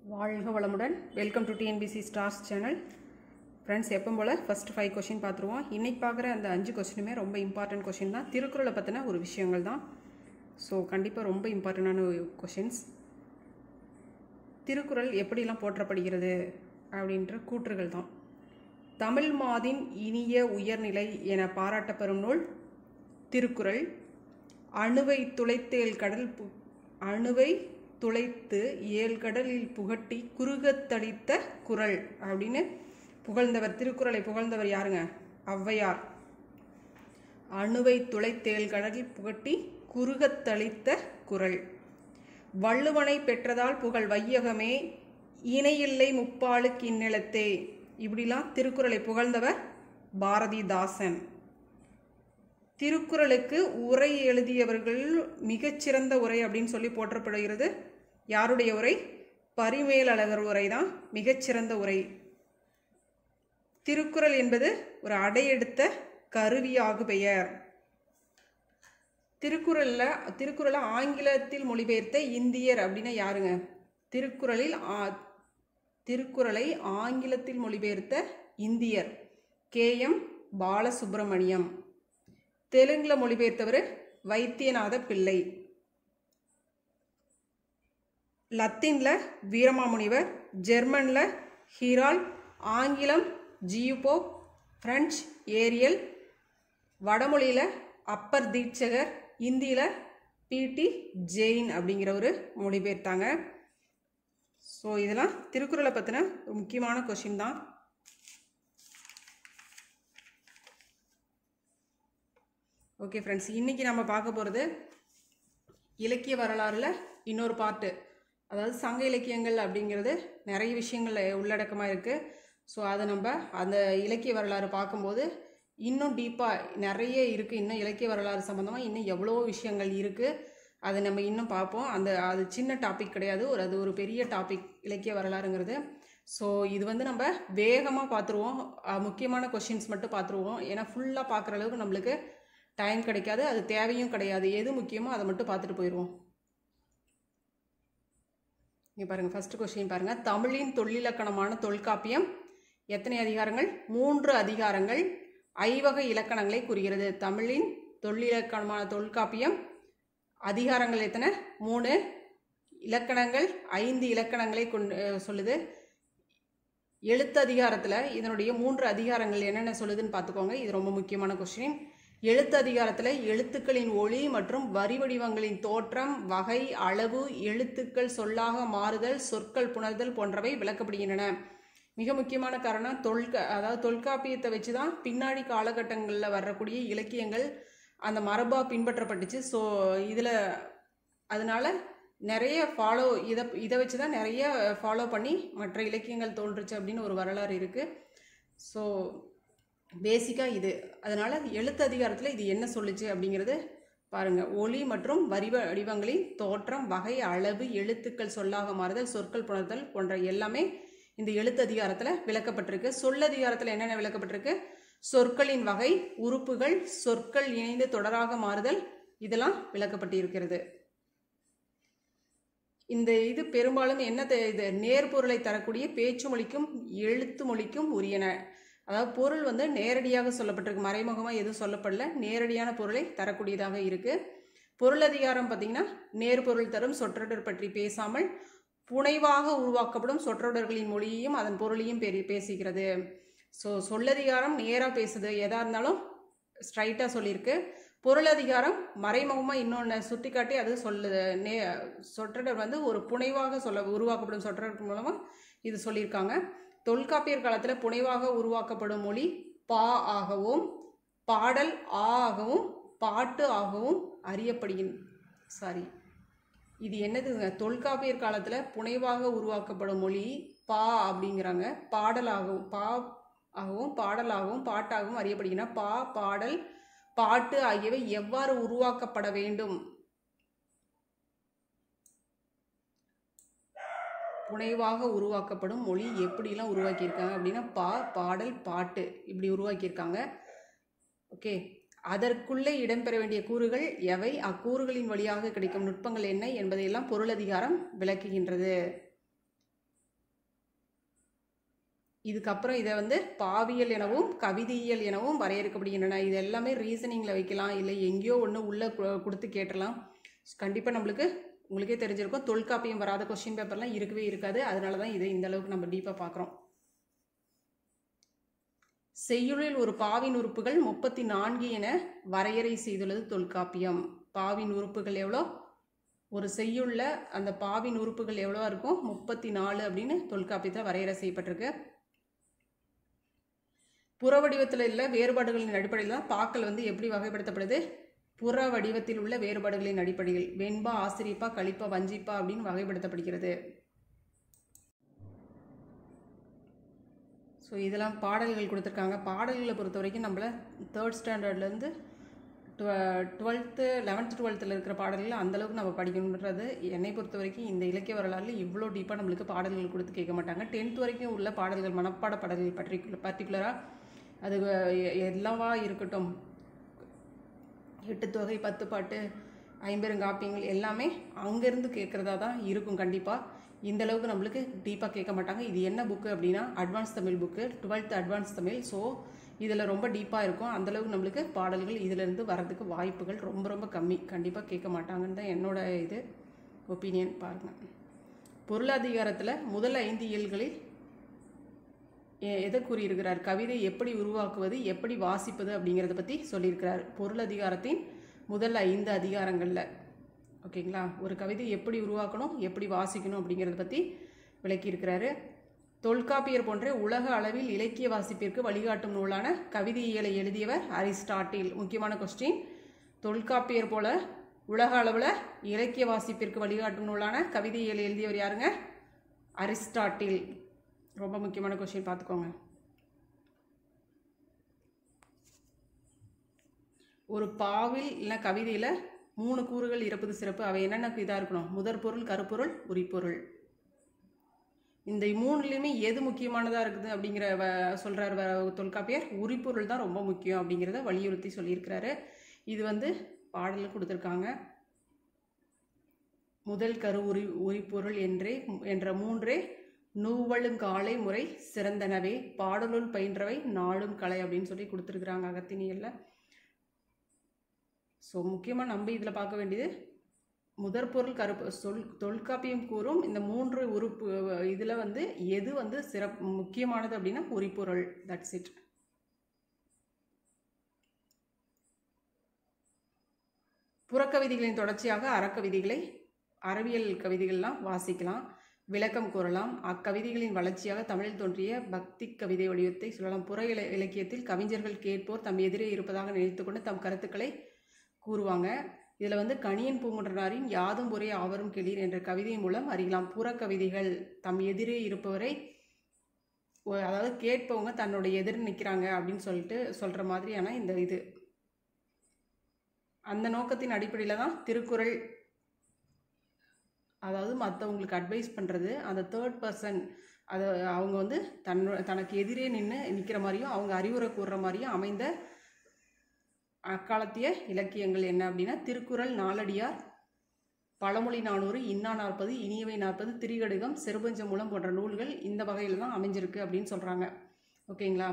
வாழ்க வளமுடன் welcome to TNPC stars channel friends எப்பவும் போல் ஃபஸ்ட் ஃபைவ் கொஷின் பார்த்துருவோம் இன்றைக்கி பார்க்குற அந்த அஞ்சு கொஷினுமே ரொம்ப இம்பார்ட்டன்ட் கொஷின் தான் திருக்குறளை பற்றின ஒரு விஷயங்கள் தான் ஸோ கண்டிப்பாக ரொம்ப இம்பார்ட்டண்டான கொஷின்ஸ் திருக்குறள் எப்படிலாம் போற்றப்படுகிறது அப்படின்ற கூற்றுகள் தான் தமிழ் மாதின் இனிய உயர்நிலை என பாராட்டப்பெறும் நூல் திருக்குறள் அணுவை துளைத்தேல் கடல் பு அணுவை துளைத்து ஏழு கடலில் புகட்டி குறுகத்தளித்த குறள் அப்படின்னு புகழ்ந்தவர் திருக்குறளை புகழ்ந்தவர் யாருங்க ஔவையார் அணுவை துளைத்தேல் கடலில் புகட்டி குறுகத்தளித்த குறள் வள்ளுவனை பெற்றதால் புகழ் வையகமே இணையில்லை முப்பாலுக்கு இந்நிலத்தே இப்படிலாம் திருக்குறளை புகழ்ந்தவர் பாரதிதாசன் திருக்குறளுக்கு உரை எழுதியவர்கள் மிகச்சிறந்த உரை அப்படின்னு சொல்லி போற்றப்படுகிறது யாருடைய உரை பரிமேலழகர் உரை தான் மிகச்சிறந்த உரை திருக்குறள் என்பது ஒரு அடையெடுத்த கருவியாகு பெயர் திருக்குறளில் திருக்குறளை ஆங்கிலத்தில் மொழிபெயர்த்த இந்தியர் அப்படின்னா யாருங்க திருக்குறளில் ஆ- திருக்குறளை ஆங்கிலத்தில் மொழிபெயர்த்த இந்தியர் கே எம் பாலசுப்ரமணியம் தெலுங்கில் மொழிபெயர்த்தவர் வைத்தியநாத பிள்ளை லத்தீனில் வீரமாமுனிவர் ஜெர்மனில் ஹீரால் ஆங்கிலம் ஜியூபோ பிரெஞ்சு ஏரியல் வடமொழியில் அப்பர் தீட்சகர் இந்தியில் பிடி ஜெயின் அப்படிங்கிற ஒரு மொழிபெயர்த்தாங்க ஸோ இதெல்லாம் திருக்குறளை பற்றின ஒரு முக்கியமான கொஷின் தான் ஓகே ஃப்ரெண்ட்ஸ் இன்றைக்கி நம்ம பார்க்க போகிறது இலக்கிய வரலாறில் இன்னொரு பார்ட்டு அதாவது சங்க இலக்கியங்கள் அப்படிங்கிறது நிறைய விஷயங்கள் உள்ளடக்கமாக இருக்குது ஸோ அதை நம்ம அந்த இலக்கிய வரலாறு பார்க்கும்போது இன்னும் டீப்பாக நிறைய இருக்குது இன்னும் இலக்கிய வரலாறு சம்மந்தமாக இன்னும் எவ்வளோ விஷயங்கள் இருக்குது அதை நம்ம இன்னும் பார்ப்போம் அந்த அது சின்ன டாபிக் கிடையாது ஒரு அது ஒரு பெரிய டாபிக் இலக்கிய வரலாறுங்கிறது ஸோ இது வந்து நம்ம வேகமாக பார்த்துருவோம் அஹ், முக்கியமான கொஷின்ஸ் மட்டும் பார்த்துருவோம் ஏன்னா ஃபுல்லாக பார்க்குற அளவுக்கு நம்மளுக்கு டைம் கிடைக்காது அது தேவையும் கிடையாது எது முக்கியமோ அதை மட்டும் பார்த்துட்டு போயிடுவோம் இங்கே பாருங்கள் ஃபஸ்ட்டு கொஸ்டின் பாருங்கள் தமிழின் தொல்லிலக்கணமான தொல்காப்பியம் எத்தனை அதிகாரங்கள் மூன்று அதிகாரங்கள் ஐவகை இலக்கணங்களை கூறுகிறது தமிழின் தொல்லிலக்கணமான தொல்காப்பியம் அதிகாரங்கள் எத்தனை மூணு இலக்கணங்கள் ஐந்து இலக்கணங்களை கொண்டு அஹ், சொல்லுது எழுத்து அதிகாரத்தில் இதனுடைய மூன்று அதிகாரங்கள் என்னென்ன சொல்லுதுன்னு பார்த்துக்கோங்க இது ரொம்ப முக்கியமான கொஸ்டின் எழுத்து அதிகாரத்தில் எழுத்துக்களின் ஒளி மற்றும் வரி வடிவங்களின் தோற்றம் வகை அளவு எழுத்துக்கள் சொல்லாக மாறுதல் சொற்கள் புணர்தல் போன்றவை விளக்கப்படுகின்றன மிக முக்கியமான காரணம் தொல்க அதாவது தொல்காப்பியத்தை வச்சு தான் பின்னாடி காலகட்டங்களில் வரக்கூடிய இலக்கியங்கள் அந்த மரபாக பின்பற்றப்பட்டுச்சு ஸோ இதில் அதனால நிறைய ஃபாலோ இதை இதை வச்சு தான் நிறைய ஃபாலோ பண்ணி மற்ற இலக்கியங்கள் தோன்றுச்சு அப்படின்னு ஒரு வரலாறு இருக்குது ஸோ பேசிக்காக இது அதனால் எழுத்து அதிகாரத்தில் இது என்ன சொல்லுச்சு அப்படிங்கிறது பாருங்கள் ஒளி மற்றும் வரி வடிவங்களின் தோற்றம் வகை அளவு எழுத்துக்கள் சொல்லாக மாறுதல் சொற்கள் புணர்தல் போன்ற எல்லாமே இந்த எழுத்து அதிகாரத்தில் விளக்கப்பட்டிருக்கு சொல்லதிகாரத்தில் என்னென்ன விளக்கப்பட்டிருக்கு சொற்களின் வகை உறுப்புகள் சொற்கள் இணைந்து தொடராக மாறுதல் இதெல்லாம் விளக்கப்பட்டிருக்கிறது இந்த இது பெரும்பாலும் என்ன தெ- இது நேர்பொருளை தரக்கூடிய பேச்சு மொழிக்கும் எழுத்து மொழிக்கும் உரியன அதாவது பொருள் வந்து நேரடியாக சொல்லப்பட்டிருக்கு மறைமுகமாக எதுவும் சொல்லப்படல நேரடியான பொருளை தரக்கூடியதாக இருக்கு பொருளதிகாரம் பார்த்தீங்கன்னா நேர்பொருள் தரும் சொற்றொடர் பற்றி பேசாமல் புனைவாக உருவாக்கப்படும் சொற்றொடர்களின் மொழியையும் அதன் பொருளையும் பெரி பேசுகிறது ஸோ சொல்லதிகாரம் நேராக பேசுது எதாக இருந்தாலும் ஸ்ட்ரைட்டாக சொல்லியிருக்கு பொருளதிகாரம் மறைமுகமாக இன்னொன்று சுட்டி காட்டி அது சொல்லுது நே சொற்றொடர் வந்து ஒரு புனைவாக சொல்ல உருவாக்கப்படும் சொற்றொடர் மூலமாக இது சொல்லியிருக்காங்க தொல்காப்பியர் காலத்தில் புனைவாக உருவாக்கப்படும் மொழி பா ஆகவும் பாடல் ஆ ஆகவும் பாட்டு ஆகவும் அறியப்படுகின் சாரி இது என்னதுங்க தொல்காப்பியர் காலத்தில் புனைவாக உருவாக்கப்படும் மொழி பா அப்படிங்கிறாங்க பாடலாகவும் பா ஆகவும் பாடலாகவும் பாட்டாகவும் அறியப்படுகின்றன பா பாடல் பாட்டு ஆகியவை எவ்வாறு உருவாக்கப்பட வேண்டும் புனைவாக உருவாக்கப்படும் மொழி எப்படிலாம் உருவாக்கியிருக்காங்க அப்படின்னா பா பாடல் பாட்டு இப்படி உருவாக்கியிருக்காங்க ஓகே அதற்குள்ளே இடம்பெற வேண்டிய கூறுகள் எவை அக்கூறுகளின் வழியாக கிடைக்கும் நுட்பங்கள் என்ன என்பதையெல்லாம் பொருளதிகாரம் விளக்குகின்றது இதுக்கப்புறம் இதை வந்து பாவியல் எனவும் கவிதையியல் எனவும் வரையறுக்கப்படுகின்றன இது எல்லாமே ரீசனிங்கில் வைக்கலாம் இல்லை எங்கேயோ ஒன்று உள்ளே கொடுத்து கேட்டலாம் கண்டிப்பாக நம்மளுக்கு உங்களுக்கே தெரிஞ்சிருக்கும் தொல்காப்பியம் வராத கொஸ்டின் பேப்பர்லாம் இருக்கவே இருக்காது அதனால தான் இதை இந்த அளவுக்கு நம்ம டீப்பாக பார்க்குறோம் செய்யுளில் ஒரு பாவின் உறுப்புகள் முப்பத்தி நான்கு என வரையறை செய்துள்ளது தொல்காப்பியம் பாவின் உறுப்புகள் எவ்வளோ ஒரு செய்யுள்ள அந்த பாவின் உறுப்புகள் எவ்வளோ இருக்கும் முப்பத்தி நாலு அப்படின்னு தொல்காப்பியத்தில் வரையறை செய்யப்பட்டிருக்கு புற வடிவத்தில் உள்ள வேறுபாடுகளின் அடிப்படையில் தான் பாக்கள் வந்து எப்படி வகைப்படுத்தப்படுது புற வடிவத்தில் உள்ள வேறுபாடுகளின் அடிப்படையில் வெண்பா ஆசிரியப்பா கழிப்பா வஞ்சிப்பா அப்படின்னு வகைப்படுத்தப்படுகிறது ஸோ இதெல்லாம் பாடல்கள் கொடுத்துருக்காங்க பாடல்களை பொறுத்த வரைக்கும் நம்மளை தேர்ட் ஸ்டாண்டர்ட்லேருந்து டுவ டுவெல்த்து லெவன்த்து டுவெல்த்தில் இருக்கிற பாடல்கள் அந்தளவுக்கு நம்ம படிக்கணுன்றது என்னை பொறுத்த வரைக்கும் இந்த இலக்கிய வரலாறுல இவ்வளோ டீப்பாக நம்மளுக்கு பாடல்கள் கொடுத்து கேட்க மாட்டாங்க டென்த் வரைக்கும் உள்ள பாடல்கள் மனப்பாட பாடல்கள் பற்றி பர்டிகுலராக அது எ- எல்லாவா இருக்கட்டும் எட்டு தொகை பத்து பாட்டு ஐம்பெருங்காப்பியங்கள் எல்லாமே அங்கேருந்து கேட்குறதா தான் இருக்கும் கண்டிப்பாக இந்த அளவுக்கு நம்மளுக்கு டீப்பாக கேட்க மாட்டாங்க இது என்ன புக்கு அப்படின்னா advance Tamil book twelfth advance Tamil so இதில் ரொம்ப டீப்பாக இருக்கும் அந்தளவுக்கு நம்மளுக்கு பாடல்கள் இதிலேருந்து வரதுக்கு வாய்ப்புகள் ரொம்ப ரொம்ப கம்மி கண்டிப்பாக கேட்க மாட்டாங்கன்னு தான் என்னோட இது ஒப்பீனியன் பாருங்கள் பொருளாதாரத்தில் முதல் ஐந்து இயல்களில் எ- எதை கூறியிருக்கிறார் கவிதை எப்படி உருவாக்குவது எப்படி வாசிப்பது அப்படிங்கிறத பற்றி சொல்லியிருக்கிறார் பொருள் அதிகாரத்தின் முதல் ஐந்து அதிகாரங்களில் ஓகேங்களா ஒரு கவிதை எப்படி உருவாக்கணும் எப்படி வாசிக்கணும் அப்படிங்கிறத பற்றி விளக்கியிருக்கிறாரு தொல்காப்பியர் போன்ற உலக அளவில் இலக்கிய வாசிப்பிற்கு வழிகாட்டும் நூலான கவிதையியலை எழுதியவர் அரிஸ்டாட்டில் முக்கியமான கொஸ்டின் தொல்காப்பியர் போல உலக அளவில் இலக்கிய வாசிப்பிற்கு வழிகாட்டும் நூலான கவிதையியலை எழுதியவர் யாருங்க அரிஸ்டாட்டில் ரொம்ப முக்கியமான கொஸ்டின் பார்த்துக்கோங்க ஒரு பாவில் இல்லை கவிதையில் மூணு கூறுகள் இருப்பது சிறப்பு அவை என்னென்ன இதாக இருக்கணும் முதற் பொருள் கருப்பொருள் உரிப்பொருள் இந்த மூணுலேயுமே எது முக்கியமானதாக இருக்குது அப்படிங்கிற வ சொல்கிறார் வ தொல்காப்பியர் உரிப்பொருள் தான் ரொம்ப முக்கியம் அப்படிங்கிறத வலியுறுத்தி சொல்லியிருக்கிறாரு இது வந்து பாடலில் கொடுத்துருக்காங்க முதல் கரு உரி உரிப்பொருள் என்றே என்ற மூன்றே நூவழுங்காலை முறை சிறந்தனவே பாடலுள் பயின்றவை நாளும் கலை அப்படின்னு சொல்லி கொடுத்துருக்குறாங்க அகத்தினியல்ல ஸோ முக்கியமாக நம்ம இதில் பார்க்க வேண்டியது முதற் பொருள் கருப்பு சொல் தொல்காப்பியம் கூறும் இந்த மூன்று உறுப்பு இதில் வந்து எது வந்து சிறப்பு முக்கியமானது அப்படின்னா உரிப்பொருள் தட்ஸ் இட் புறக்கவிதைகளின் தொடர்ச்சியாக அறக்கவிதைகளை அறிவியல் கவிதைகள்லாம் வாசிக்கலாம் விளக்கம் கூறலாம் அக்கவிதைகளின் வளர்ச்சியாக தமிழில் தோன்றிய பக்தி கவிதை வடிவத்தை சொல்லலாம் புற இல இலக்கியத்தில் கவிஞர்கள் கேட்போர் தம் எதிரே இருப்பதாக நினைத்துக்கொண்டு தம் கருத்துக்களை கூறுவாங்க இதில் வந்து கணியன் பூங்குன்றனாரின் யாதும் ஒரே ஆவரும் கெளீர் என்ற கவிதை மூலம் அறியலாம் புறக்கவிதைகள் தம் எதிரே இருப்பவரை ஒ- அதாவது கேட்பவங்க தன்னோட எதிர் நிற்கிறாங்க அப்படின்னு சொல்லிட்டு சொல்கிற மாதிரியான இந்த இது அந்த நோக்கத்தின் அடிப்படையில் தான் திருக்குறள் அதாவது மற்றவங்களுக்கு அட்வைஸ் பண்ணுறது அந்த தேர்ட் பர்சன் அதை அவங்க வந்து தன்னோ தனக்கு எதிரே நின்று நிற்கிற மாதிரியும் அவங்க அறிவுரை கூறுற மாதிரியும் அமைந்த அக்காலத்திய இலக்கியங்கள் என்ன அப்படின்னா திருக்குறள் நாலடியார் பழமொழி நானூறு இன்னா நாற்பது இனியவை நாற்பது திரிகடுகம் சிறுபஞ்ச மூலம் போன்ற நூல்கள் இந்த வகையில் தான் அமைஞ்சிருக்கு அப்படின்னு சொல்கிறாங்க ஓகேங்களா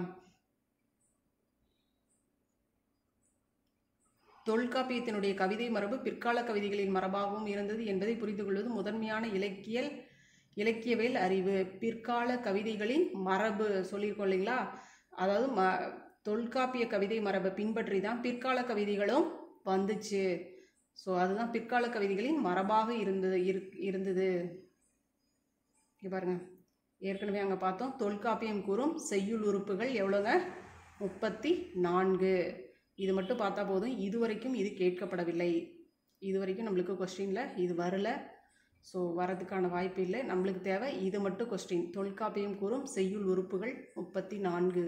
தொல்காப்பியத்தினுடைய கவிதை மரபு பிற்கால கவிதைகளின் மரபாகவும் இருந்தது என்பதை புரிந்து கொள்வது முதன்மையான இலக்கியல் இலக்கியவியல் அறிவு பிற்கால கவிதைகளின் மரபு சொல்லியிருக்கோம் இல்லைங்களா அதாவது ம தொல்காப்பிய கவிதை மரபை பின்பற்றி தான் பிற்கால கவிதைகளும் வந்துச்சு ஸோ அதுதான் பிற்கால கவிதைகளின் மரபாக இருந்தது இருக்- இருந்தது இங்க பாருங்க ஏற்கனவே அங்கே பார்த்தோம் தொல்காப்பியம் கூறும் செய்யுள் உறுப்புகள் எவ்வளோங்க முப்பத்தி நான்கு இது மட்டும் பார்த்தா போதும் இதுவரைக்கும் இது கேட்கப்படவில்லை இது வரைக்கும் நம்மளுக்கு கொஸ்டினில் இது வரல ஸோ வரதுக்கான வாய்ப்பு இல்லை நம்மளுக்கு தேவை இது மட்டும் கொஸ்டின் தொல்காப்பியம் கூறும் செய்யுள் உறுப்புகள் முப்பத்தி நான்கு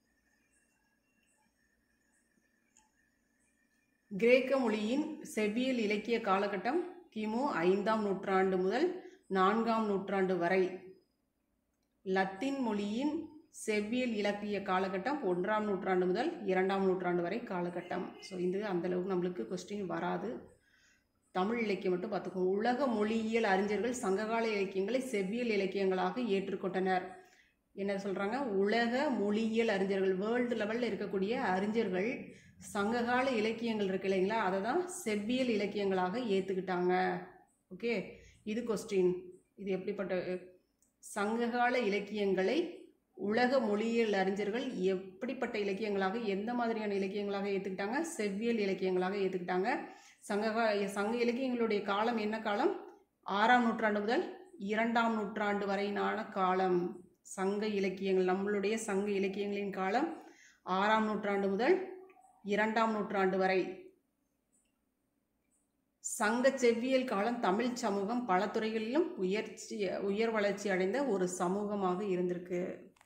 கிரேக்க மொழியின் செவ்வியல் இலக்கிய காலகட்டம் கிமு ஐந்தாம் நூற்றாண்டு முதல் நான்காம் நூற்றாண்டு வரை லத்தீன் மொழியின் செவ்வியல் இலக்கிய காலகட்டம் ஒன்றாம் நூற்றாண்டு முதல் இரண்டாம் நூற்றாண்டு வரை காலகட்டம் ஸோ இது அந்தளவுக்கு நம்மளுக்கு கொஸ்டின் வராது தமிழ் இலக்கியம் மட்டும் பார்த்துக்கோங்க உலக மொழியியல் அறிஞர்கள் சங்ககால இலக்கியங்களை செவ்வியல் இலக்கியங்களாக ஏற்றுக்கொண்டனர் என்ன சொல்கிறாங்க உலக மொழியியல் அறிஞர்கள் வேர்ல்டு லெவலில் இருக்கக்கூடிய அறிஞர்கள் சங்ககால இலக்கியங்கள் இருக்கு இல்லைங்களா அதை தான் செவ்வியல் இலக்கியங்களாக ஏற்றுக்கிட்டாங்க ஓகே இது கொஸ்டின் இது எப்படிப்பட்ட சங்ககால இலக்கியங்களை உலக மொழியியல் அறிஞர்கள் எப்படிப்பட்ட இலக்கியங்களாக எந்த மாதிரியான இலக்கியங்களாக ஏற்றுக்கிட்டாங்க செவ்வியல் இலக்கியங்களாக ஏற்றுக்கிட்டாங்க சங்ககா சங்க இலக்கியங்களுடைய காலம் என்ன காலம் ஆறாம் நூற்றாண்டு முதல் இரண்டாம் நூற்றாண்டு வரையிலான காலம் சங்க இலக்கியங்கள் நம்மளுடைய சங்க இலக்கியங்களின் காலம் ஆறாம் நூற்றாண்டு முதல் இரண்டாம் நூற்றாண்டு வரை சங்க செவ்வியல் காலம் தமிழ் சமூகம் பல துறைகளிலும் உயர்ச்சி உயர் வளர்ச்சி அடைந்த ஒரு சமூகமாக இருந்திருக்கு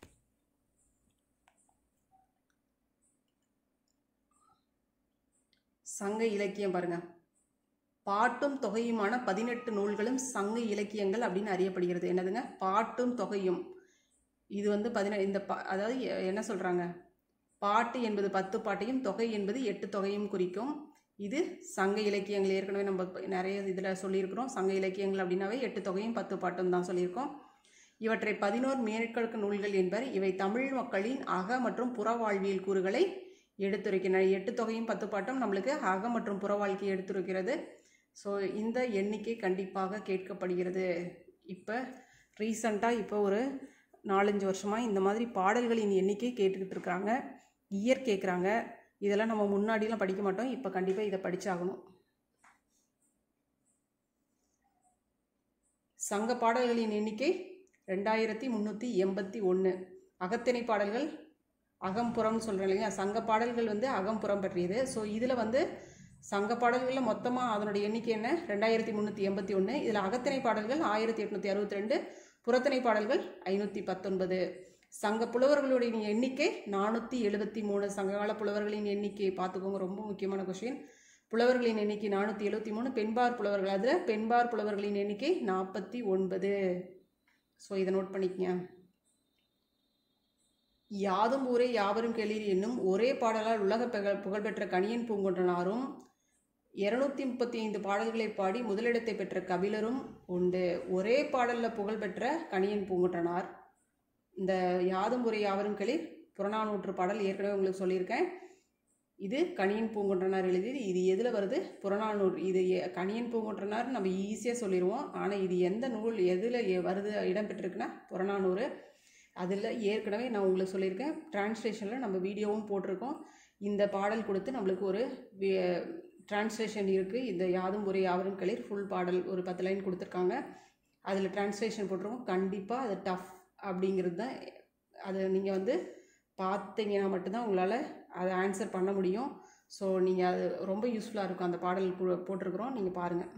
சங்க இலக்கியம் பாருங்க பாட்டும் தொகையுமான பதினெட்டு நூல்களும் சங்க இலக்கியங்கள் அப்படின்னு அறியப்படுகிறது என்னதுங்க பாட்டும் தொகையும் இது வந்து பதினெ இந்த பா அதாவது எ- என்ன சொல்கிறாங்க பாட்டு என்பது பத்து பாட்டையும் தொகை என்பது எட்டு தொகையும் குறிக்கும் இது சங்க இலக்கியங்கள் ஏற்கனவே நம்ம இப்ப நிறைய இதில் சொல்லியிருக்கிறோம் சங்க இலக்கியங்கள் அப்படின்னாவே எட்டு தொகையும் பத்து பாட்டும் தான் சொல்லியிருக்கோம் இவற்றை பதினோரு மேற்கொள்க நூல்கள் என்பர் இவை தமிழ் மக்களின் அக மற்றும் புற வாழ்வியல் கூறுகளை எடுத்துரைக்கின்றன எட்டு தொகையும் பத்து பாட்டும் நம்மளுக்கு அக மற்றும் புற வாழ்க்கையை எடுத்துரைக்கிறது ஸோ இந்த எண்ணிக்கை கண்டிப்பாக கேட்கப்படுகிறது இப்போ ரீசண்டாக இப்போ ஒரு நாலஞ்சு வருஷமாக இந்த மாதிரி பாடல்களின் எண்ணிக்கை கேட்டுக்கிட்டு இருக்காங்க இயர் கேட்குறாங்க இதெல்லாம் நம்ம முன்னாடிலாம் படிக்க மாட்டோம் இப்போ கண்டிப்பாக இதை படிச்சாகணும் சங்க பாடல்களின் எண்ணிக்கை ரெண்டாயிரத்தி முந்நூற்றி எண்பத்தி ஒன்று அகத்திணை பாடல்கள் அகம்புறம்னு சொல்கிறேன் இல்லையா சங்க பாடல்கள் வந்து அகம்புறம் பற்றியது ஸோ இதில் வந்து சங்க பாடல்களில் மொத்தமாக அதனுடைய எண்ணிக்கை என்ன ரெண்டாயிரத்தி முந்நூற்றி எண்பத்தி ஒன்று இதில் அகத்திணை பாடல்கள் ஆயிரத்தி எட்நூற்றி அறுபத்தி ரெண்டு புறத்திணை பாடல்கள் ஐநூற்றி பத்தொன்பது சங்க புலவர்களுடைய எண்ணிக்கை நானூற்றி எழுபத்தி மூணு சங்ககால புலவர்களின் எண்ணிக்கை பார்த்துக்கோங்க ரொம்ப முக்கியமான கொஷின் புலவர்களின் எண்ணிக்கை நானூற்றி எழுபத்தி மூணு பெண்பார் புலவர்கள் அதில் பெண்பார் புலவர்களின் எண்ணிக்கை நாற்பத்தி ஒன்பது ஸோ இதை நோட் பண்ணிக்கங்க யாதும் ஊரே யாவரும் கேளீர் என்னும் ஒரே பாடலால் உலக புகழ் புகழ்பெற்ற கணியன் பூங்கொன்றனாரும் இருநூத்தி முப்பத்தி ஐந்து பாடல்களை பாடி முதலிடத்தை பெற்ற கபிலரும் உண்டு ஒரே பாடலில் புகழ்பெற்ற கணியன் பூங்குன்றனார் இந்த யாதும் ஊரே யாவரும் கேளீர் புறநானூற்று பாடல் ஏற்கனவே உங்களுக்கு சொல்லியிருக்கேன் இது கணியன் பூங்குன்றனார் எழுதியது இது எதில் வருது புறநானூறு இது எ- கணியன் பூங்குன்றனார் நம்ம ஈஸியாக சொல்லிடுவோம் ஆனால் இது எந்த நூல் எதில் வருது இடம்பெற்றிருக்குன்னா புறநானூறு அதில் ஏற்கனவே நான் உங்களுக்கு சொல்லியிருக்கேன் டிரான்ஸ்லேஷனில் நம்ம வீடியோவும் போட்டிருக்கோம் இந்த பாடல் கொடுத்து நம்மளுக்கு ஒரு டிரான்ஸ்லேஷன் இருக்குது இந்த யாதும் ஒரு யாவரும் களிர் ஃபுல் பாடல் ஒரு பத்து லைன் கொடுத்துருக்காங்க அதில் டிரான்ஸ்லேஷன் போட்டிருக்கோம் கண்டிப்பாக அது டஃப் அப்படிங்கிறது தான் அது நீங்கள் வந்து பார்த்தீங்கன்னா மட்டும்தான் உங்களால் அதை ஆன்சர் பண்ண முடியும் ஸோ நீங்கள் அது ரொம்ப யூஸ்ஃபுல்லாக இருக்கும் அந்த பாடல் கு- போட்டிருக்கிறோம் நீங்கள் பாருங்கள்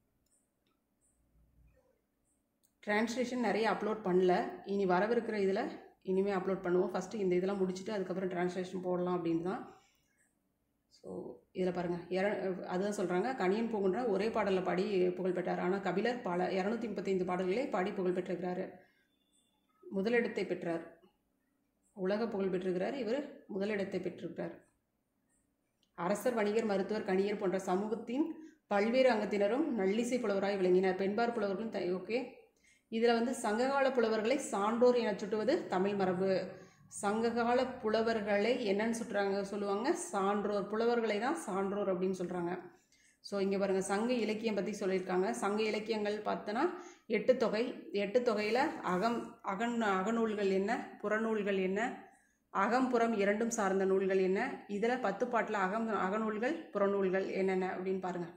ட்ரான்ஸ்லேஷன் நிறைய அப்லோட் பண்ணல இனி வரவிருக்கிற இதில் இனிமேல் அப்லோட் பண்ணுவோம் ஃபஸ்ட்டு இந்த இதெல்லாம் முடிச்சுட்டு அதுக்கப்புறம் ட்ரான்ஸ்லேஷன் போடலாம் அப்படின்னு தான் ஸோ இதில் பாருங்கள் இர அதுதான் சொல்கிறாங்க கணியன் பூங்குன்ற ஒரே பாடலில் பாடி புகழ் பெற்றார் ஆனால் கபிலர் பல இரநூத்தி முப்பத்தைந்து பாடல்களை பாடி புகழ் பெற்றிருக்கிறாரு முதலிடத்தை பெற்றார் உலக புகழ் பெற்றிருக்கிறார் இவர் முதலிடத்தை பெற்றிருக்கிறார் அரசர் வணிகர் மருத்துவர் கணியர் போன்ற சமூகத்தின் பல்வேறு அங்கத்தினரும் நல்லிசை புலவராய் விளங்கினர் பெண்பார் புலவர்களும் த ஓகே இதில் வந்து சங்ககால புலவர்களை சான்றோர் என சுட்டுவது தமிழ் மரபு சங்ககால புலவர்களை என்னன்னு சுட்டுறாங்க சொல்லுவாங்க சான்றோர் புலவர்களை தான் சான்றோர் அப்படின்னு சொல்கிறாங்க ஸோ இங்கே பாருங்கள் சங்க இலக்கியம் பற்றி சொல்லியிருக்காங்க சங்க இலக்கியங்கள் பார்த்தோன்னா எட்டு தொகை எட்டு தொகையில் அகம் அகன் அகநூல்கள் என்ன புறநூல்கள் என்ன அகம்புறம் இரண்டும் சார்ந்த நூல்கள் என்ன இதில் பத்து பாட்டில் அகம் அகநூல்கள் புறநூல்கள் என்னென்ன அப்படின்னு பாருங்கள்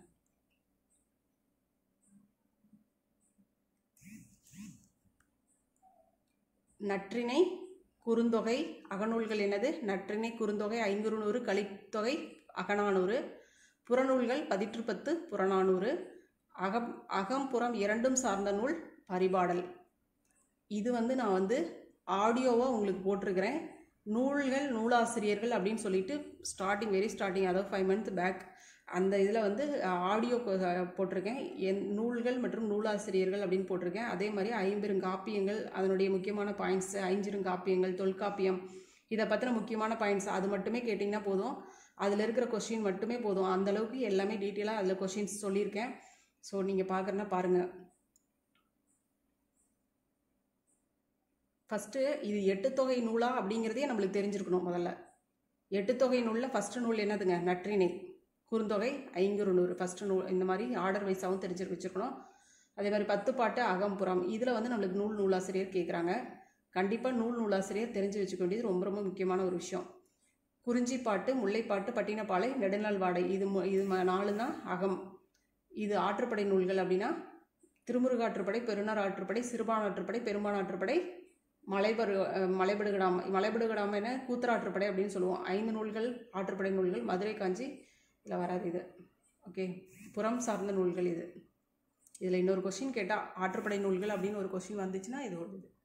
நற்றிணை குறுந்தொகை அகநூல்கள் என்னது நற்றிணை குறுந்தொகை ஐங்குறுநூறு கலித்தொகை அகநானூறு புறநூல்கள் பதிற்று பத்து புறநானூறு அகம் அகம்புறம் இரண்டும் சார்ந்த நூல் பரிபாடல் இது வந்து நான் வந்து ஆடியோவாக உங்களுக்கு போட்டிருக்கிறேன் நூல்கள் நூலாசிரியர்கள் அப்படின்னு சொல்லிட்டு ஸ்டார்டிங் வெரி ஸ்டார்டிங் அதாவது ஃபைவ் மந்த் பேக் அந்த இதில் வந்து ஆடியோ போட்டிருக்கேன் என் நூல்கள் மற்றும் நூலாசிரியர்கள் அப்படின்னு போட்டிருக்கேன் அதே மாதிரி ஐம்பெருங்காப்பியங்கள் அதனுடைய முக்கியமான பாயிண்ட்ஸ் ஐஞ்சிருங்காப்பியங்கள் தொல்காப்பியம் இதை பற்றின முக்கியமான பாயிண்ட்ஸ் அது மட்டுமே கேட்டிங்கன்னா போதும் அதில் இருக்கிற கொஷின் மட்டுமே போதும் அந்த அளவுக்கு எல்லாமே டீட்டெயிலாக அதில் கொஷின்ஸ் சொல்லியிருக்கேன் ஸோ நீங்கள் பார்க்குறனா பாருங்கள் ஃபஸ்ட்டு இது எட்டு தொகை நூலா அப்படிங்கிறதே நம்மளுக்கு தெரிஞ்சிருக்கணும் முதல்ல எட்டு தொகை நூலில் ஃபஸ்ட்டு நூல் என்னதுங்க நற்றிணை குறுந்தொகை ஐங்குறு நூறு ஃபஸ்ட்டு நூல் இந்த மாதிரி ஆர்டர் வைஸாகவும் தெரிஞ்சு வச்சுருக்கணும் அதே மாதிரி பத்து பாட்டு அகம்புறம் இதில் வந்து நம்மளுக்கு நூல் நூலாசிரியர் கேட்குறாங்க கண்டிப்பாக நூல் நூலாசிரியர் தெரிஞ்சு வச்சுக்க வேண்டியது ரொம்ப ரொம்ப முக்கியமான ஒரு விஷயம் குறிஞ்சிப்பாட்டு முல்லைப்பாட்டு பட்டினப்பாலை நெடுநாள் வாடை இது மு- இது ம- நாலு தான் அகம் இது ஆற்றுப்படை நூல்கள் அப்படின்னா திருமுருகாற்றுப்படை பெருநார் ஆற்றுப்படை சிறுபான் ஆற்றுப்படை பெரும்பான் ஆற்றுப்படை மலைபரு அஹ், மலைபடுகடாம மலைபடுகடாம என கூத்தராற்றுப்படை அப்படின்னு சொல்லுவோம் ஐந்து நூல்கள் ஆற்றுப்படை நூல்கள் மதுரை காஞ்சி இதில் வராது இது ஓகே புறம் சார்ந்த நூல்கள் இது இதில் இன்னொரு கொஷின் கேட்டால் ஆற்றுப்படை நூல்கள் அப்படின்னு ஒரு கொஷின் வந்துச்சுன்னா இது ஒரு இது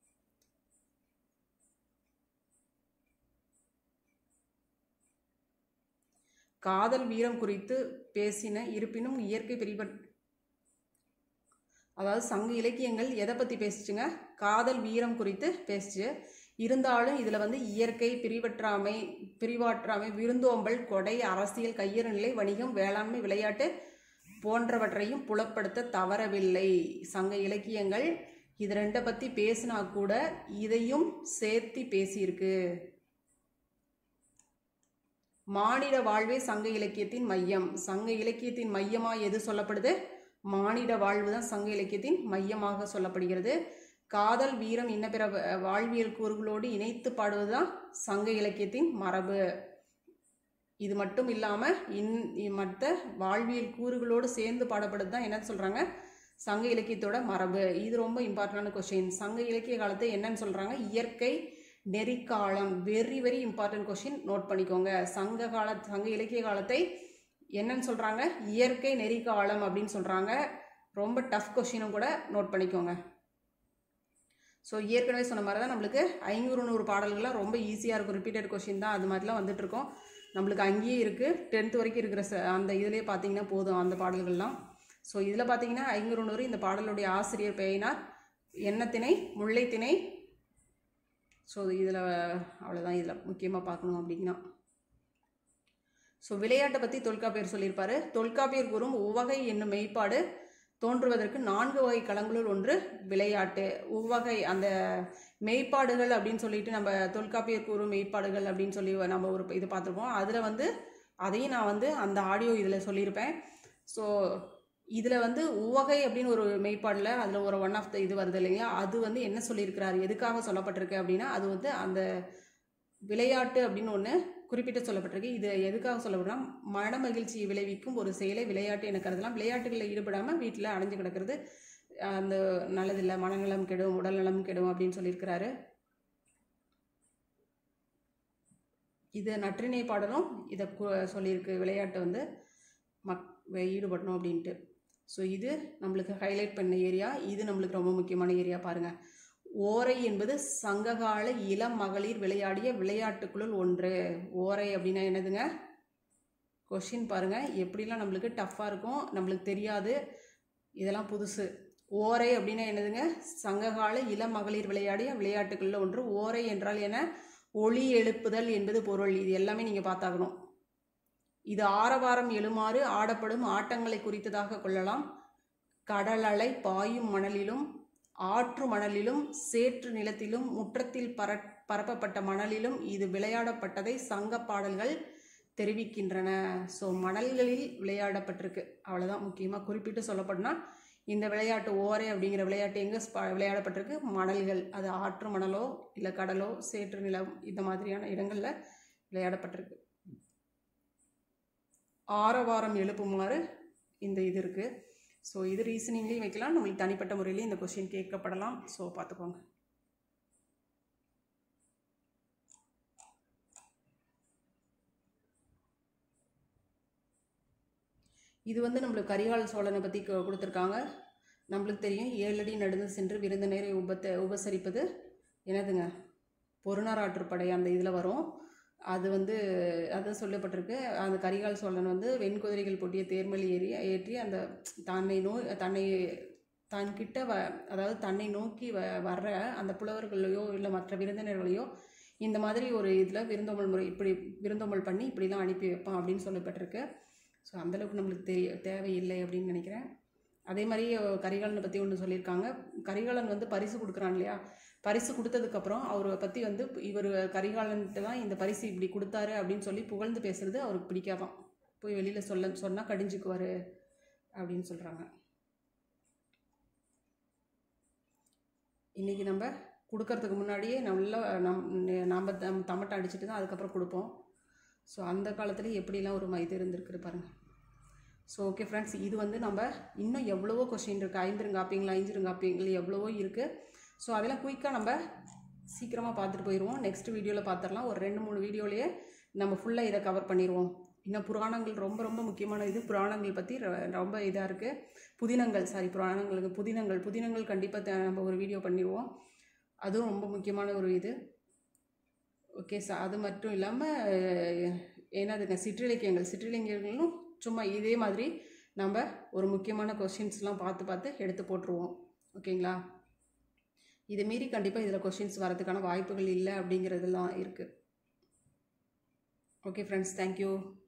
காதல் வீரம் குறித்து பேசின இருப்பினும் இயற்கை பிரிவ அதாவது சங்க இலக்கியங்கள் எதை பற்றி பேசுச்சுங்க காதல் வீரம் குறித்து பேசுச்சு இருந்தாலும் இதில் வந்து இயற்கை பிரிவற்றாமை பிரிவாற்றாமை விருந்தோம்பல் கொடை அரசியல் கையறு நிலை வணிகம் வேளாண்மை விளையாட்டு போன்றவற்றையும் புலப்படுத்த தவறவில்லை சங்க இலக்கியங்கள் இது ரெண்டை பற்றி பேசினா கூட இதையும் சேர்த்து பேசியிருக்கு மானிட வாழ்வே சங்க இலக்கியத்தின் மையம் சங்க இலக்கியத்தின் மையமா எது சொல்லப்படுது மானிட வாழ்வு தான் சங்க இலக்கியத்தின் மையமாக சொல்லப்படுகிறது காதல் வீரம் இன்ன பிற வ- வாழ்வியல் கூறுகளோடு இணைத்து பாடுவதுதான் சங்க இலக்கியத்தின் மரபு இது மட்டும் இல்லாமல் இன் இ- மற்ற வாழ்வியல் கூறுகளோடு சேர்ந்து பாடப்படுது தான் என்ன சொல்கிறாங்க சங்க இலக்கியத்தோட மரபு இது ரொம்ப இம்பார்ட்டண்டான கொஷின் சங்க இலக்கிய காலத்தை என்னன்னு சொல்கிறாங்க இயற்கை நெறிக்காலம் very very important question note பண்ணிக்கோங்க சங்க கால சங்க இலக்கிய காலத்தை என்னன்னு சொல்கிறாங்க இயற்கை நெறிக்காலம் அப்படின்னு சொல்கிறாங்க ரொம்ப டஃப் கொஷினும் கூட நோட் பண்ணிக்கோங்க ஸோ ஏற்கனவே சொன்ன மாதிரி தான் நம்மளுக்கு ஐநூறு நூறு பாடல்கள்லாம் ரொம்ப ஈஸியாக இருக்கும் ரிப்பீட்டட் கொஷின் தான் அது மாதிரிலாம் வந்துட்டு இருக்கோம் நம்மளுக்கு அங்கேயே இருக்குது டென்த் வரைக்கும் இருக்கிற ச- அந்த இதுலேயே பார்த்தீங்கன்னா போதும் அந்த பாடல்கள்லாம் ஸோ இதில் பார்த்தீங்கன்னா ஐநூறு நூறு இந்த பாடலுடைய ஆசிரியர் பெயரினார் எண்ணத்திணை முல்லைத்திணை ஸோ இதில் அவ்வளோதான் இதில் முக்கியமாக பார்க்கணும் அப்படின்னா ஸோ விளையாட்டை பற்றி தொல்காப்பியர் சொல்லியிருப்பாரு தொல்காப்பியர் கூறும் உவகை என்னும் மெய்ப்பாடு தோன்றுவதற்கு நான்கு வகை களங்களுள் ஒன்று விளையாட்டு உவகை அந்த மெய்ப்பாடுகள் அப்படின்னு சொல்லிட்டு நம்ம தொல்காப்பியர் கூறும் மெய்ப்பாடுகள் அப்படின்னு சொல்லி நம்ம ஒரு இது பார்த்துருப்போம் அதில் வந்து அதையும் நான் வந்து அந்த ஆடியோ இதில் சொல்லியிருப்பேன் ஸோ இதில் வந்து உவகை அப்படின்னு ஒரு மெய்ப்பாடில் அதில் ஒரு ஒன் ஆஃப் த இது வருது இல்லைங்களா அது வந்து என்ன சொல்லியிருக்கிறாரு எதுக்காக சொல்லப்பட்டிருக்கு அப்படின்னா அது வந்து அந்த விளையாட்டு அப்படின்னு ஒன்று குறிப்பிட்டு சொல்லப்பட்டிருக்கு இது எதுக்காக சொல்லப்படுறா மன மகிழ்ச்சியை விளைவிக்கும் ஒரு செயலை விளையாட்டு என கருதலாம் விளையாட்டுகளில் ஈடுபடாமல் வீட்டில் அடைஞ்சு கிடக்கிறது அந்த நல்லதில்லை மனநலம் கெடும் உடல்நலம் கெடும் அப்படின்னு சொல்லியிருக்கிறாரு இது நற்றிணை பாடலும் இதை கு- சொல்லியிருக்கு விளையாட்டு வந்து மக் ஈடுபடணும் அப்படின்ட்டு ஸோ இது நம்மளுக்கு ஹைலைட் பண்ண ஏரியா இது நம்மளுக்கு ரொம்ப முக்கியமான ஏரியா பாருங்கள் ஓரை என்பது சங்ககால இளம் மகளிர் விளையாடிய விளையாட்டுக்குள்ளுள் ஒன்று ஓரை அப்படின்னா என்னதுங்க கொஷின் பாருங்கள் எப்படிலாம் நம்மளுக்கு டஃப்பாக இருக்கும் நம்மளுக்கு தெரியாது இதெல்லாம் புதுசு ஓரை அப்படின்னா என்னதுங்க சங்ககால இளம் மகளிர் விளையாடிய விளையாட்டுகளில் ஒன்று ஓரை என்றால் என்ன ஒளி எழுப்புதல் என்பது பொருள் இது எல்லாமே நீங்கள் பார்த்தாகணும் இது ஆரவாரம் எழுமாறு ஆடப்படும் ஆட்டங்களை குறித்ததாக கொள்ளலாம் கடல் அலை பாயும் மணலிலும் ஆற்று மணலிலும் சேற்று நிலத்திலும் முற்றத்தில் பர பரப்பப்பட்ட மணலிலும் இது விளையாடப்பட்டதை சங்க பாடல்கள் தெரிவிக்கின்றன ஸோ மணல்களில் விளையாடப்பட்டிருக்கு அவ்வளோதான் முக்கியமாக குறிப்பிட்டு சொல்லப்படனா இந்த விளையாட்டு ஓரை அப்படிங்கிற விளையாட்டு எங்கே விளையாடப்பட்டிருக்கு மணல்கள் அது ஆற்று மணலோ இல்லை கடலோ சேற்று நிலம் இந்த மாதிரியான இடங்களில் விளையாடப்பட்டிருக்கு ஆரவாரம் எழுப்புமாறு இந்த இது இருக்குது ஸோ இது ரீசனிங்லேயும் வைக்கலாம் நம்மளுக்கு தனிப்பட்ட முறையிலையும் இந்த கொஸ்டின் கேட்கப்படலாம் ஸோ பார்த்துக்கோங்க இது வந்து நம்மளுக்கு கரிகால் சோழனை பற்றி கொடுத்துருக்காங்க நம்மளுக்கு தெரியும் ஏழடி நடந்து சென்று விருந்தினரை உபத்த உபசரிப்பது என்னதுங்க பொருணராற்றுப்படை அந்த இதில் வரும் அது வந்து அது சொல்லப்பட்டிருக்கு அந்த கரிகால் சோழன் வந்து வெண்குதிரைகள் பூட்டிய தேர்மலி ஏறி ஏற்றி அந்த தன்னை நோ தன்னை தன்கிட்ட வ அதாவது தன்னை நோக்கி வ வர்ற அந்த புலவர்களையோ இல்லை மற்ற விருந்தினர்களையோ இந்த மாதிரி ஒரு இதில் விருந்தோம்பல் முறை இப்படி விருந்தோம்பல் பண்ணி இப்படிலாம் அனுப்பி வைப்பான் அப்படின்னு சொல்லப்பட்டிருக்கு ஸோ அந்தளவுக்கு நம்மளுக்கு தெரிய தேவையில்லை அப்படின்னு நினைக்கிறேன் அதே மாதிரி அஹ், கரிகாலனை பற்றி ஒன்று சொல்லியிருக்காங்க கரிகாலன் வந்து பரிசு கொடுக்குறான் இல்லையா பரிசு கொடுத்ததுக்கப்புறம் அவரை பற்றி வந்து இவர் கரிகாலன்ட்டு தான் இந்த பரிசு இப்படி கொடுத்தாரு அப்படின்னு சொல்லி புகழ்ந்து பேசுறது அவருக்கு பிடிக்காதான் போய் வெளியில் சொல்ல சொன்னால் கடிஞ்சுக்குவார் அப்படின்னு சொல்கிறாங்க இன்றைக்கி நம்ம கொடுக்கறதுக்கு முன்னாடியே நல்லா நம் நாம் தம் தமட்டை அடிச்சுட்டு தான் அதுக்கப்புறம் கொடுப்போம் ஸோ அந்த காலத்துலேயே எப்படிலாம் ஒரு இது இருந்திருக்கு பாருங்கள் ஸோ ஓகே ஃப்ரெண்ட்ஸ் இது வந்து நம்ம இன்னும் எவ்வளவோ கொஷின் இருக்குது ஐந்திருங்காப்பிங்கள் ஐஞ்சிருங்காப்பிங்கள் எவ்வளவோ இருக்குது ஸோ அதெல்லாம் குயிக்காக நம்ம சீக்கிரமாக பார்த்துட்டு போயிடுவோம் நெக்ஸ்ட் வீடியோவில் பார்த்துடலாம் ஒரு ரெண்டு மூணு வீடியோலேயே நம்ம ஃபுல்லாக இதை கவர் பண்ணிடுவோம் இன்னும் புராணங்கள் ரொம்ப ரொம்ப முக்கியமான இது புராணங்கள் பற்றி ர- ரொம்ப இதாக இருக்குது புதினங்கள் சாரி புராணங்களுக்கு புதினங்கள் புதினங்கள் கண்டிப்பாக நம்ம ஒரு வீடியோ பண்ணிடுவோம் அதுவும் ரொம்ப முக்கியமான ஒரு இது ஓகே சார் அது மட்டும் இல்லாமல் என்னதுங்க சிற்றிலக்கியங்கள் சிற்றிலக்கியங்களும் சும்மா இதே மாதிரி நம்ம ஒரு முக்கியமான கொஷின்ஸ்லாம் பார்த்து பார்த்து எடுத்து போட்டுருவோம் ஓகேங்களா இதை மீறி கண்டிப்பாக இதில் கொஷின்ஸ் வரதுக்கான வாய்ப்புகள் இல்லை அப்படிங்கிறதெல்லாம் இருக்குது ஓகே ஃப்ரெண்ட்ஸ் தேங்க்யூ